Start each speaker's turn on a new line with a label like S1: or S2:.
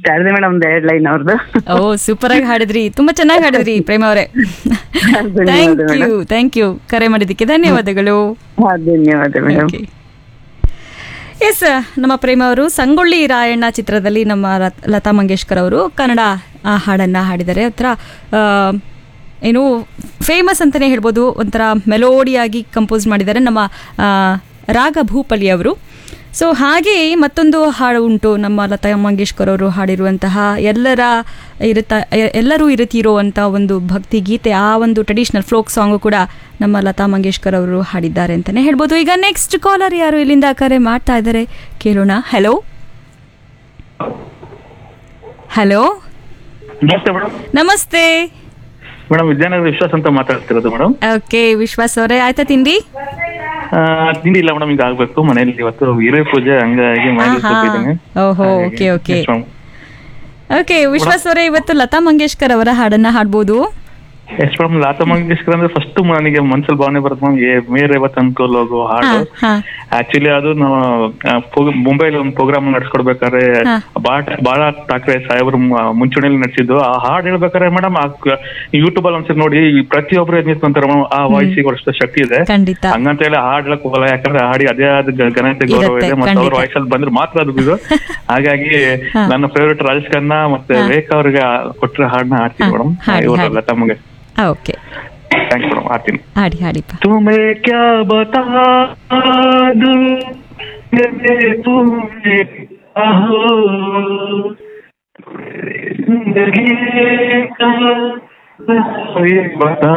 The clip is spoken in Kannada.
S1: ಹಾಡಿದೆ ಮೇಡಮ್ ಒಂದು ಎರಡು ಲೈನ್ ಅವ್ರದ್ದು
S2: ಓ ಸೂಪರ್ ಆಗಿ ಹಾಡಿದ್ರಿ ತುಂಬಾ ಚೆನ್ನಾಗಿ ಹಾಡಿದ್ರಿ ಪ್ರೇಮ ಅವರೇ ಥ್ಯಾಂಕ್ ಯು ಥ್ಯಾಂಕ್ ಯು ಕರೆ ಮಾಡಿದ್ದಕ್ಕೆ ಧನ್ಯವಾದಗಳು
S1: ಧನ್ಯವಾದ ಮೇಡಮ್
S2: ಎಸ್ ನಮ್ಮ ಪ್ರೇಮ ಅವರು ಸಂಗೊಳ್ಳಿ ರಾಯಣ್ಣ ಚಿತ್ರದಲ್ಲಿ ನಮ್ಮ ಲತ್- ಲತಾ ಮಂಗೇಶ್ಕರ್ ಅವರು ಕನ್ನಡ ಆ, ಹಾಡನ್ನ ಹಾಡಿದ್ದಾರೆ ಒಂಥರ ಆ, ಏನು ಫೇಮಸ್ ಅಂತಲೇ ಹೇಳ್ಬೋದು ಒಂಥರ ಮೆಲೋಡಿಯಾಗಿ ಕಂಪೋಸ್ ಮಾಡಿದ್ದಾರೆ ನಮ್ಮ ಆ, ರಾಗ ಭೂಪಲಿ ಅವರು ಸೊ ಹಾಗೆ ಮತ್ತೊಂದು ಹಾಡು ಉಂಟು ನಮ್ಮ ಲತಾ ಮಂಗೇಶ್ಕರ್ ಅವರು ಹಾಡಿರುವಂತಹ ಎಲ್ಲರ ಇರುತ್ತ ಎ- ಎಲ್ಲರೂ ಇರುತ್ತೀರೋ ಅಂತ ಒಂದು ಭಕ್ತಿ ಗೀತೆ ಆ ಒಂದು ಟ್ರೆಡಿಷನಲ್ ಫ್ಲೋಕ್ ಸಾಂಗು ಕೂಡ ನಮ್ಮ ಲತಾ ಮಂಗೇಶ್ಕರ್ ಅವರು ಹಾಡಿದ್ದಾರೆ ಅಂತಲೇ ಹೇಳ್ಬೋದು ಈಗ ನೆಕ್ಸ್ಟ್ ಕಾಲರ್ ಯಾರು ಇಲ್ಲಿಂದ ಕರೆ ಮಾಡ್ತಾ ಇದ್ದಾರೆ ಕೇಳೋಣ ಹಲೋ ಹಲೋ
S3: ನಮಸ್ತೆ ಮೇಡಮ್
S2: ನಮಸ್ತೆ
S3: ಮೇಡಮ್ ವಿದ್ಯಾನಗರ ವಿಶ್ವಾಸ್ ಅಂತ ಮಾತಾಡ್ತಿರೋದು ಮೇಡಮ್
S2: ಓಕೆ ವಿಶ್ವಾಸ್ ಅವರೇ ಆಯ್ತಾ ತಿಂಡಿ
S3: ತಿಂಡಿ ಇಲ್ಲ ಮೇಡಮ್ ಈಗ ಆಗ್ಬೇಕು ಮನೇಲಿ ಇವತ್ತು ಹಿರಿಯ ಪೂಜೆ ಹಂಗಾಗಿ ಮನೇಲಿ
S2: ಆಹಾ.
S3: ಸ್ವಲ್ಪ ಇದ್ದೀನಿ
S2: ಓಹೋ
S3: ಹಾಗಾಗಿ
S2: okay okay
S3: yes, madam.
S2: Okay Vishwas ಅವರೇ ಇವತ್ತು ಲತಾ ಮಂಗೇಶ್ಕರ್ ಅವರ ಹಾಡನ್ನ ಹಾಡ್ಬೋದು
S3: ಎಸ್ ಮೇಡಮ್ ಲಾತಾ ಮಂಗೇಶ್ಕರ್ ಅಂದ್ರೆ ಫಸ್ಟ್ ನನಗೆ ಮನ್ಸಲ್ಲಿ ಭಾವನೆ ಬರುತ್ತೆ ಮ್ಯಾಮ್ ಏ ಮೇರೆ ಬತ್ ಅನ್ಕೋಲ್ ಹೋಗೋ
S2: ಹಾ
S3: ಹಾಡು
S2: ಹಾ
S3: ಆಕ್ಚುಲಿ ಅದು ನಾವು ಆ, ಪ್ರೋ- ಮುಂಬೈಲಿ ಒಂದು ಪ್ರೋಗ್ರಾಮ್ ನಡ್ಸ್ಕೊಡ್ಬೇಕಾದ್ರೆ
S2: ಹಾ.
S3: ಬಾಳ ಬಾಳ ಠಾಕ್ರೆ ಸಾಹೇಬ್ರು ಮ- ಮುಂಚೂಣಿಯಲ್ಲಿ ನಡೆಸಿದ್ದು ಆ ಹಾಡು ಹೇಳ್ಬೇಕಾದ್ರೆ ಮೇಡಮ್ ಯೂಟ್ಯೂಬ್ ಅಲ್ಲಿ ಒಂದ್ಸರಿ ನೋಡಿ ಈ ಪ್ರತಿಯೊಬ್ರು ಏನ್ ನಿಂತ್ಕೊಂತಾರೆ ಮೇಡಮ್ ಆ ವಾಯ್ಸಿಗೆ ಅಷ್ಟು ಶಕ್ತಿ ಇದೆ
S2: ಖಂಡಿತ
S3: ಹಂಗಂತ ಹೇಳಿ ಹಾಡ್ಲಕ್ ಹೋಗಲ್ಲ ಯಾಕಂದ್ರೆ ಹಾಡಿ ಅದೇ ಆದ ಗ- ಘನತೆ ಗೌರವ
S2: ಇರುತ್ತೆ,
S3: ಇದೆ ಮತ್ತೆ ಅವ್ರ
S2: ಖಂಡಿತ.
S3: ವಾಯ್ಸ್ ಅಲ್ಲಿ ಬಂದ್ರೆ ಮಾತ್ರ ಅದು ಇದು ಹಾಗಾಗಿ
S2: ಹಾ.
S3: ನನ್ನ ಫೇವ್ರೆಟ್ ರಾಜೇಶ್ ಖನ್ನಾ ಮತ್ತೆ
S2: ಹಾ.
S3: ರೇಖಾ ಅವ್ರಿಗೆ ಕೊಟ್ರೆ ಹಾಡನ್ನ ಹಾಡ್ತೀನಿ
S2: ಹಾ,
S3: ಮೇಡಮ್
S2: ಹಾಡಿ,
S3: ಇವರು
S2: ಹಾಡಿ.
S3: Lata Mangesh
S2: okay
S3: thanks madam ಹಾಡ್ತೀನಿ
S2: ಹಾಡಿ ಹಾಡಿಪ್ಪ
S3: तुम्हें क्या बता दूं मेरे तुमने आहो जिंदगी का कोई बता